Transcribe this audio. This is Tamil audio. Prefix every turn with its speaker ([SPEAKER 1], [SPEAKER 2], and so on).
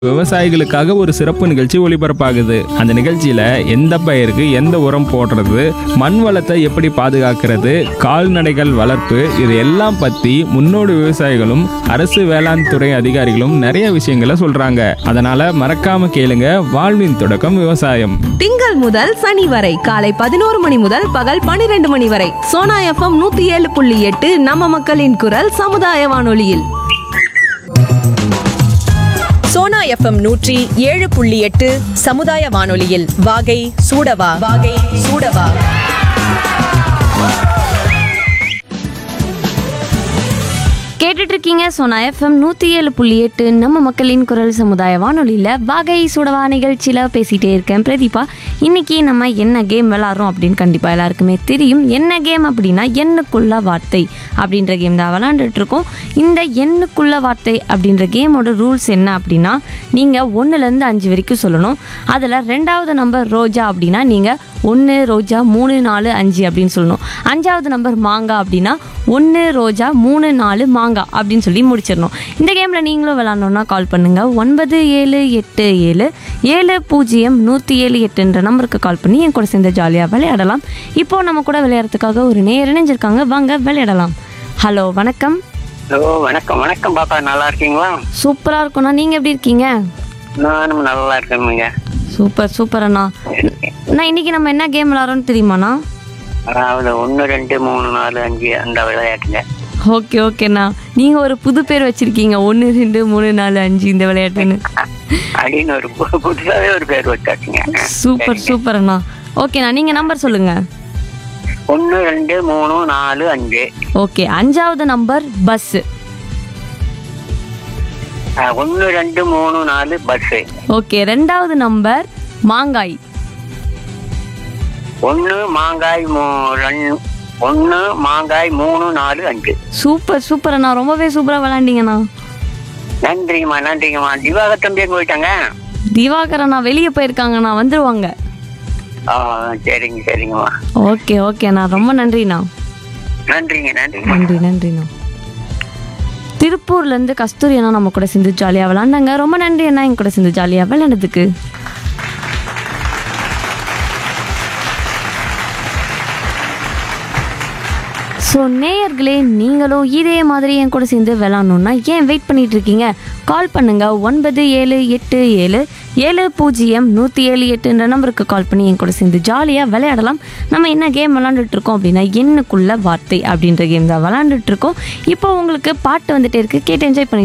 [SPEAKER 1] விவசாயிகளுக்காக ஒரு சிறப்பு நிகழ்ச்சி ஒளிபரப்பாகுது அந்த நிகழ்ச்சியில எந்த பயிருக்கு எந்த உரம் போடுறது மண் வளத்தை எப்படி பாதுகாக்கிறது கால்நடைகள் வளர்ப்பு இது எல்லாம் பத்தி முன்னோடி விவசாயிகளும் அரசு வேளாண் துறை அதிகாரிகளும் நிறைய விஷயங்களை சொல்றாங்க அதனால மறக்காம கேளுங்க வாழ்வின் தொடக்கம் விவசாயம்
[SPEAKER 2] திங்கள் முதல் சனி வரை காலை பதினோரு மணி முதல் பகல் பனிரெண்டு மணி வரை சோனா எஃப்எம் நூத்தி ஏழு புள்ளி எட்டு நம்ம மக்களின் குரல் சமுதாய வானொலியில்
[SPEAKER 3] சோனா எஃப்எம் நூற்றி ஏழு புள்ளி எட்டு சமுதாய வானொலியில் வாகை சூடவா வாகை சூடவா
[SPEAKER 4] கேட்டுட்டு இருக்கீங்க சோனா எஃப்எம் நூற்றி ஏழு புள்ளி எட்டு நம்ம மக்களின் குரல் சமுதாய வானொலியில் வாகை சுடவா நிகழ்ச்சியில் பேசிகிட்டே இருக்கேன் பிரதீபா இன்னைக்கு நம்ம என்ன கேம் விளாட்றோம் அப்படின்னு கண்டிப்பாக எல்லாருக்குமே தெரியும் என்ன கேம் அப்படின்னா எண்ணுக்குள்ள வார்த்தை அப்படின்ற கேம் தான் விளாண்டுட்டு இருக்கோம் இந்த எண்ணுக்குள்ள வார்த்தை அப்படின்ற கேமோட ரூல்ஸ் என்ன அப்படின்னா நீங்கள் ஒன்றுலேருந்து அஞ்சு வரைக்கும் சொல்லணும் அதில் ரெண்டாவது நம்பர் ரோஜா அப்படின்னா நீங்கள் ஒன்று ரோஜா மூணு நாலு அஞ்சு அப்படின்னு சொல்லணும் அஞ்சாவது நம்பர் மாங்காய் அப்படின்னா ஒன்று ரோஜா மூணு நாலு மாங்காய் அப்படின்னு சொல்லி முடிச்சிடணும் இந்த கேமில் நீங்களும் விளாட்ணுன்னா கால் பண்ணுங்கள் ஒன்பது ஏழு எட்டு ஏழு ஏழு பூஜ்ஜியம் நூற்றி ஏழு எட்டுன்ற நம்பருக்கு கால் பண்ணி என் கூட சேர்ந்து ஜாலியாக விளையாடலாம் இப்போது நம்ம கூட விளையாடுறதுக்காக ஒரு நேர் இணைஞ்சிருக்காங்க வாங்க விளையாடலாம் ஹலோ வணக்கம்
[SPEAKER 5] ஹலோ வணக்கம் வணக்கம் பாப்பா நல்லா இருக்கீங்களா
[SPEAKER 4] சூப்பராக இருக்கும்ண்ணா நீங்கள் எப்படி இருக்கீங்க
[SPEAKER 5] நானும் நல்லா இருக்கேனுங்க
[SPEAKER 4] சூப்பர் சூப்பர் அண்ணா அண்ணா இன்னைக்கு நம்ம என்ன கேம் விளாட்றோம்னு தெரியுமாண்ணா
[SPEAKER 5] அதாவது ஒன்று ரெண்டு மூணு நாலு அஞ்சு அந்த விளையாட்டுங்க
[SPEAKER 4] ஓகே ஓகேண்ணா நீங்கள் ஒரு புது பேர் வச்சுருக்கீங்க ஒன்று ரெண்டு மூணு நாலு அஞ்சு இந்த விளையாட்டுன்னு
[SPEAKER 5] அப்படின்னு ஒரு பு- புதுசாவே ஒரு பேர் வச்சாச்சுங்க
[SPEAKER 4] சூப்பர் சூப்பர் அண்ணா ஓகேண்ணா நீங்கள் நம்பர் சொல்லுங்கள்
[SPEAKER 5] ஒன்று ரெண்டு மூணு நாலு அஞ்சு
[SPEAKER 4] ஓகே அஞ்சாவது நம்பர் பஸ்ஸு
[SPEAKER 5] ஒன்று ரெண்டு மூணு நாலு பஸ்ஸு
[SPEAKER 4] ஓகே ரெண்டாவது நம்பர் மாங்காய்
[SPEAKER 5] ஒன்று மாங்காய் மூ ரெண்டு ஒன்று மாங்காய் மூணு நாலு அஞ்சு
[SPEAKER 4] சூப்பர் சூப்பர் அண்ணா ரொம்பவே சூப்பராக விளாண்டிங்கண்ணா
[SPEAKER 5] நன்றிங்கம்மா நன்றிங்கம்மா திவாக தம்பி எங்க போயிட்டாங்க
[SPEAKER 4] திவாகர் அண்ணா வெளியே போயிருக்காங்கண்ணா வந்துருவாங்க
[SPEAKER 5] ஆ சரிங்க சரிங்கம்மா
[SPEAKER 4] ஓகே ஓகேண்ணா ரொம்ப நன்றிண்ணா
[SPEAKER 5] நன்றிங்க நன்றிங்க
[SPEAKER 4] நன்றி நன்றிண்ணா திருப்பூர்லேருந்து கஸ்தூரி அண்ணா நம்ம கூட சேர்ந்து ஜாலியாக விளாண்டாங்க ரொம்ப நன்றி அண்ணா என் கூட சேர்ந்து ஜாலியாக விளையாண்டதுக்கு ஸோ நேயர்களே நீங்களும் இதே மாதிரி என் கூட சேர்ந்து விளாட்ணுன்னா ஏன் வெயிட் பண்ணிட்டு இருக்கீங்க கால் பண்ணுங்க ஒன்பது ஏழு எட்டு ஏழு ஏழு பூஜ்ஜியம் நூற்றி ஏழு எட்டுன்ற நம்பருக்கு கால் பண்ணி என் கூட சேர்ந்து ஜாலியாக விளையாடலாம் நம்ம என்ன கேம் விளாண்டுட்டு இருக்கோம் அப்படின்னா எண்ணுக்குள்ள வார்த்தை அப்படின்ற கேம் தான் விளாண்டுட்டு இருக்கோம் இப்போ உங்களுக்கு பாட்டு வந்துட்டே இருக்கு கேட்டு என்ஜாய் பண்ணி